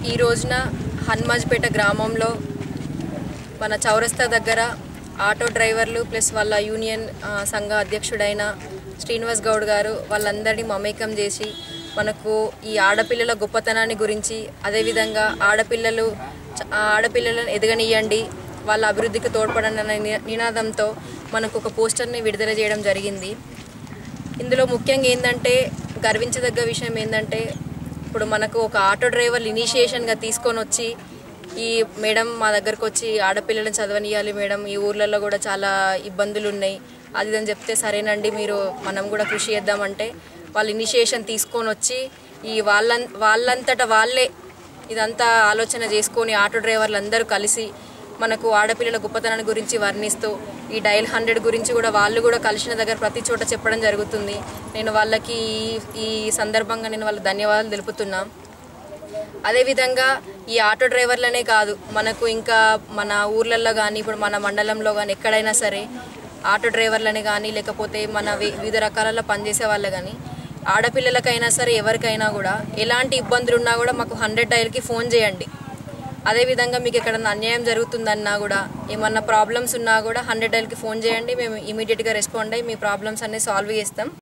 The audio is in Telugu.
ఈ రోజున హన్మాజ్పేట గ్రామంలో మన చౌరస్తా దగ్గర ఆటో డ్రైవర్లు ప్లస్ వాళ్ళ యూనియన్ ఆ, సంఘ అధ్యక్షుడైన శ్రీనివాస్ గౌడ్ గారు వాళ్ళందరినీ మమేకం చేసి మనకు ఈ ఆడపిల్లల గొప్పతనాన్ని గురించి అదేవిధంగా ఆడపిల్లలు చ- ఆ ఆడపిల్లలను ఎదగనియండి వాళ్ళ అభివృద్ధికి తోడ్పడండి అనే ని- నినాదంతో మనకు ఒక పోస్టర్ని విడుదల చేయడం జరిగింది ఇందులో ముఖ్యంగా ఏంటంటే గర్వించదగ్గ విషయం ఏంటంటే ఇప్పుడు మనకు ఒక ఆటో డ్రైవర్ ఇనిషియేషన్గా తీసుకొని వచ్చి ఈ మేడం మా దగ్గరకు వచ్చి ఆడపిల్లలను చదవనియాలి మేడం ఈ ఊర్లలో కూడా చాలా ఇబ్బందులు ఉన్నాయి అది ఇది అని చెప్తే సరేనండి మీరు మనం కూడా కృషి చేద్దామంటే వాళ్ళు ఇనిషియేషన్ తీసుకొని వచ్చి ఈ వాళ్ళ వాళ్ళంతట వాళ్ళే ఇదంతా ఆలోచన చేసుకొని ఆటో డ్రైవర్లు అందరూ కలిసి మనకు ఆడపిల్లల గొప్పతనాన్ని గురించి వర్ణిస్తూ ఈ డయల్ హండ్రెడ్ గురించి కూడా వాళ్ళు కూడా కలిసిన దగ్గర ప్రతి చోట చెప్పడం జరుగుతుంది నేను వాళ్ళకి ఈ- ఈ సందర్భంగా నేను వాళ్ళ ధన్యవాదాలు తెలుపుతున్నా అదేవిధంగా ఈ ఆటో డ్రైవర్లనే కాదు మనకు ఇంకా మన ఊర్లలో కానీ ఇప్పుడు మన మండలంలో కానీ ఎక్కడైనా సరే ఆటో డ్రైవర్లని కానీ లేకపోతే మన వి- వివిధ రకాలలో పనిచేసే వాళ్ళు కానీ ఆడపిల్లలకైనా సరే ఎవరికైనా కూడా ఎలాంటి ఇబ్బందులు ఉన్నా కూడా మాకు హండ్రెడ్ డైల్కి ఫోన్ చేయండి అదేవిధంగా మీకు ఎక్కడన్నా అన్యాయం జరుగుతుందన్నా కూడా ఏమన్నా ప్రాబ్లమ్స్ ఉన్నా కూడా హండ్రెడ్ డైల్కి ఫోన్ చేయండి మేము ఇమీడియట్గా రెస్పాండ్ అయ్యి మీ ప్రాబ్లమ్స్ అన్నీ సాల్వ్ చేస్తాం